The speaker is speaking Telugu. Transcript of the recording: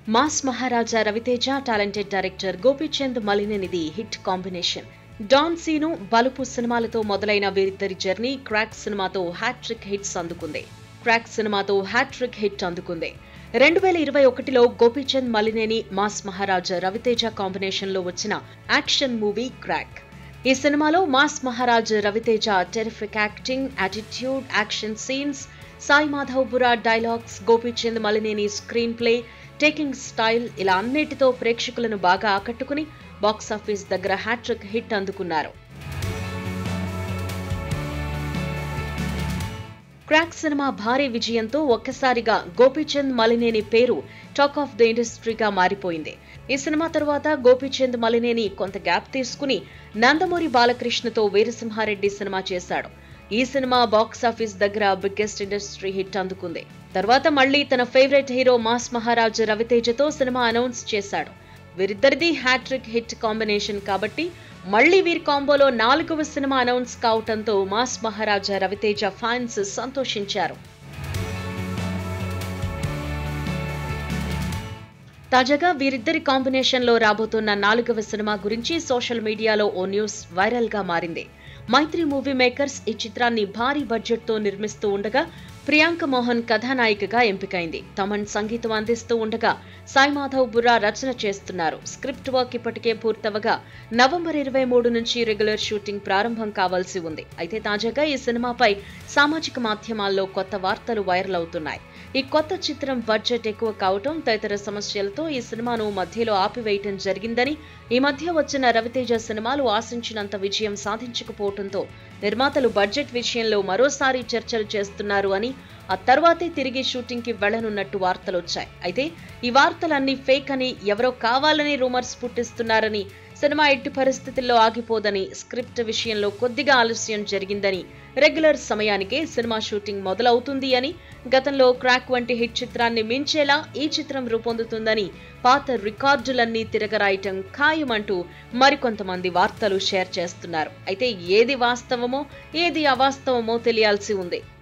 mass Maharaja Ravi Teja talented director Gopichand మలినేనిది hit combination don Seenu Balupu సినిమాలతో మొదలైన వీరిద్దరి జర్నీ క్రాక్ సినిమాతో హ్యాట్రిక్ హిట్స్ అందుకుంది క్రాక్ సినిమాతో హ్యాట్రిక్ హిట్ అందుకుంది రెండు వేల ఇరవై ఒకటిలో గోపీచంద్ మలినేని మాస్ మహారాజా రవితేజ కాంబినేషన్ లో వచ్చిన యాక్షన్ మూవీ క్రాక్ ఈ సినిమాలో mass Maharaj Ravi Teja terrific acting attitude action scenes Sai Madhav Burra dialogues Gopichand Malineni screenplay taking style ఇలా అన్నిటితో ప్రేక్షకులను బాగా ఆకట్టుకుని బాక్సాఫీస్ దగ్గర హ్యాట్రిక్ హిట్ అందుకున్నారు క్రాక్ సినిమా భారీ విజయంతో ఒక్కసారిగా గోపీచంద్ మలినేని పేరు టాక్ ఆఫ్ ద ఇండస్ట్రీగా మారిపోయింది ఈ సినిమా తరువాత గోపీచంద్ మలినేని కొంత గ్యాప్ తీసుకుని నందమూరి బాలకృష్ణతో వీరసింహారెడ్డి సినిమా చేశాడు ఈ సినిమా బాక్సాఫీస్ దగ్గర బిగ్గెస్ట్ ఇండస్ట్రీ హిట్ అందుకుంది తర్వాత మళ్ళీ తన ఫేవరెట్ హీరో మాస్ మహారాజ్ రవితేజతో సినిమా అనౌన్స్ చేశాడు వీరిద్దరిది హ్యాట్రిక్ హిట్ కాంబినేషన్ కాబట్టి మళ్లీ వీరి కాంబోలో నాలుగవ సినిమా అనౌన్స్ కావటంతో మాస్ మహారాజా రవితేజ ఫ్యాన్స్ సంతోషించారు తాజాగా వీరిద్దరి కాంబినేషన్ లో రాబోతున్న నాలుగవ సినిమా గురించి సోషల్ మీడియాలో ఓ న్యూస్ వైరల్ గా మారింది మైత్రి మూవీ మేకర్స్ ఈ చిత్రాన్ని భారీ బడ్జెట్ తో నిర్మిస్తూ ఉండగా ప్రియాంక మోహన్ కథానాయికగా ఎంపికైంది తమన్ సంగీతం అందిస్తూ ఉండగా సాయి మాధవ్ బుర్రా రచన చేస్తున్నారు స్క్రిప్ట్ వర్క్ ఇప్పటికే పూర్తవగా నవంబర్ ఇరవై మూడు నుంచి రెగ్యులర్ షూటింగ్ ప్రారంభం కావాల్సి ఉంది అయితే తాజాగా ఈ సినిమాపై సామాజిక మాధ్యమాల్లో కొత్త వార్తలు వైరల్ అవుతున్నాయి ఈ కొత్త చిత్రం బడ్జెట్ ఎక్కువ కావటం తదితర సమస్యలతో ఈ సినిమాను మధ్యలో ఆపివేయటం జరిగిందని ఈ మధ్య వచ్చిన రవితేజ సినిమాలు ఆశించినంత విజయం సాధించకపోవడంతో నిర్మాతలు బడ్జెట్ విషయంలో మరోసారి చర్చలు చేస్తున్నారు అని ఆ తర్వాతే తిరిగి షూటింగ్ కి వెళ్లనున్నట్టు వార్తలు వచ్చాయి అయితే ఈ వార్తలన్నీ ఫేక్ అని ఎవరో కావాలని రూమర్స్ పుట్టిస్తున్నారని సినిమా ఎట్టి పరిస్థితుల్లో ఆగిపోదని స్క్రిప్ట్ విషయంలో కొద్దిగా ఆలస్యం జరిగిందని రెగ్యులర్ సమయానికే సినిమా షూటింగ్ మొదలవుతుంది అని గతంలో క్రాక్ వంటి హిట్ చిత్రాన్ని మించేలా ఈ చిత్రం రూపొందుతుందని పాత రికార్డులన్నీ తిరగరాయటం ఖాయమంటూ మరికొంతమంది వార్తలు షేర్ చేస్తున్నారు అయితే ఏది వాస్తవమో ఏది అవాస్తవమో తెలియాల్సి ఉంది